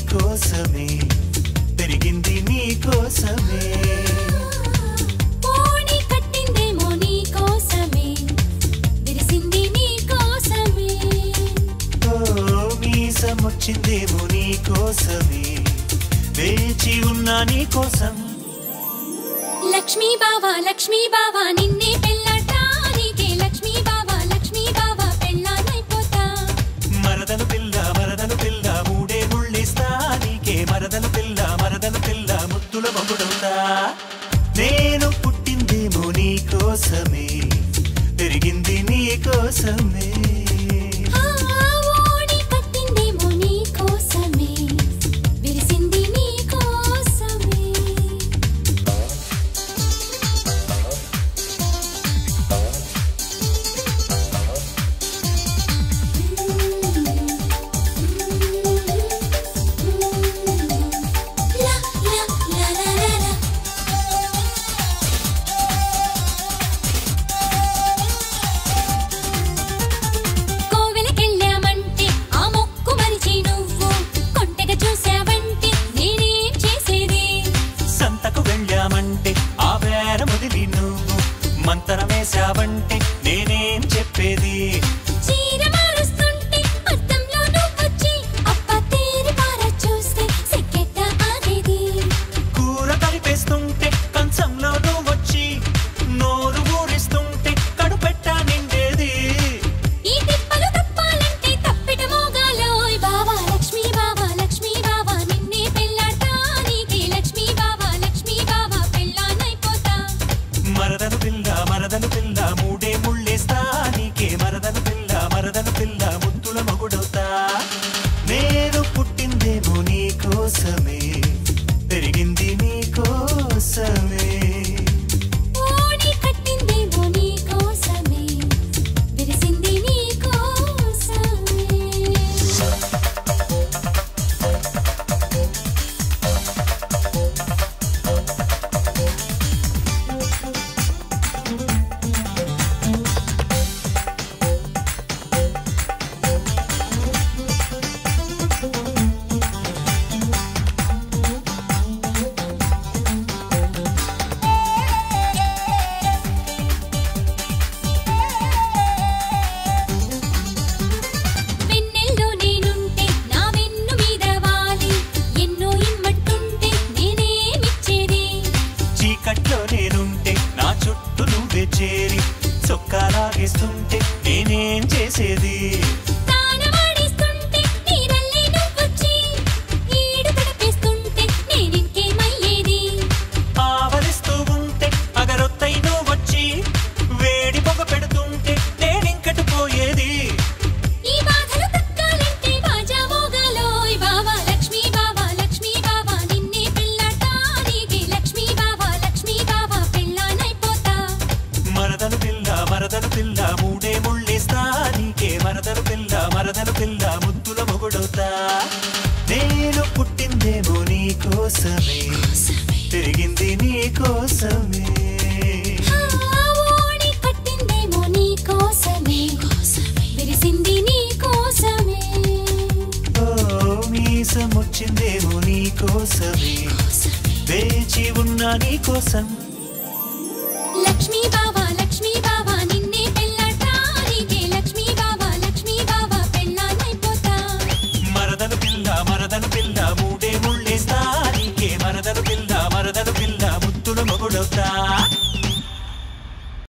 కోసమే పెరిగింది నీ కోసమే ఓణి కట్టిందేమో నీ కోసమే విరిసింది నీ కోసమే ఓ మీసం వచ్చిందేమో నీ కోసమే వేచి ఉన్నా నీ కోసం లక్ష్మీ బావా లక్ష్మీ బావా నిన్నే పెళ్ళటానికే లక్ష్మీ బావా లక్ష్మీ బావా పెళ్ళానైపోతా మరదలు పిల్ల మరదలు పిల్ల మూడే ముళ్ళిస్తా నీకే మరదలు పిల్ల మరదలు పిల్ల ముద్దుల మొగుడవుతా నేను పుట్టిందేమో నీ కోసమే పెరిగింది నీ కోసమే ఆ ఓణి కట్టిందేమో నీ కోసమే విరిసింది నీ కోసమే లా లా లా లా లా లా కోవెలకెళ్ళామంటే ఆ మొక్కు మరిచి నువ్వు కొంటెగా చూసావంటే నేనేం చేసేది సంతకు వెళ్ళామంటే ఆ వేర మొదలి నువ్వు మంతరమేశావంటే నేనేం చెప్పేది చీర మారుస్తుంటే అద్దంలో నువ్వొచ్చి అప్ప తేరి పార చూస్తే సిగ్గెట్ట ఆగేది కూర కలిపేస్తుంటే కంచంలో నువ్వు వచ్చి నోరు ఊరిస్తుంటే కడుపెట్ట నిండేది ఈ తిప్పలు తప్పాలంటే తప్పిట మోగాలోయ్ బావా లక్ష్మీ బావా లక్ష్మీ బావా నిన్నే పెళ్ళాటానికి లక్ష్మీ బావా లక్ష్మీ బావా పెళ్ళానైపోతా మరదలు పిల్ల మరదలు పిల్ల మూడే ముళ్ళేస్తా నీకే మరదలు పిల్ల మరదలు పిల్ల ముద్దుల మొగుడవుతా నేను పుట్టిందేమో నీ కోసమే పెరిగింది నీ కోసమే ఓణి కట్టిందేమో నీ కోసమే విరిసింది నీ కోసమే వెన్నెల్లో నేనుంటే నా వెన్ను మీద వాలి ఎన్నో ఇమ్మట్టుంటే నేనేమిచ్చేది చీకట్లో నేనుంటే నా చుట్టూ నువ్వే చేరి చొక్కాలాగేస్తుంటే నేనేం చేసేది తానవాడిస్తుంటే నీరల్లే నువ్వొచ్చి ఈడు తడిపేస్తుంటే నేనింకేమయ్యేది ఆవలిస్తూ ఉంటే అగరొత్తై నువ్వు వచ్చి వేడి పొగ పెడుతుంటే నేనింకటి పోయేది ఈ బాధలు తక్కాలంటే బాజా మోగాలోయ్ బావా లక్ష్మీ బావా లక్ష్మీ బావా నిన్నే పెళ్ళటానికి లక్ష్మీ బావా లక్ష్మీ బావా పెళ్ళానైపోతా మరదలు పిల్ల మరదలు పిల్ల మూడే ముళ్ళేస్తా నీకే మరదలు పిల్ల మరదలు పిల్ల ముద్దుల మొగుడవుతా నేను పుట్టిందేమో నీ కోసమే పెరిగింది నీ కోసమే ఆ ఓణి కట్టిందేమో నీ కోసమే విరిసింది నీ కోసమే ఓ మీసం వచ్చిందేమో నీ కోసమే వేచి ఉన్నా నీ కోసం లక్ష్మీ బావా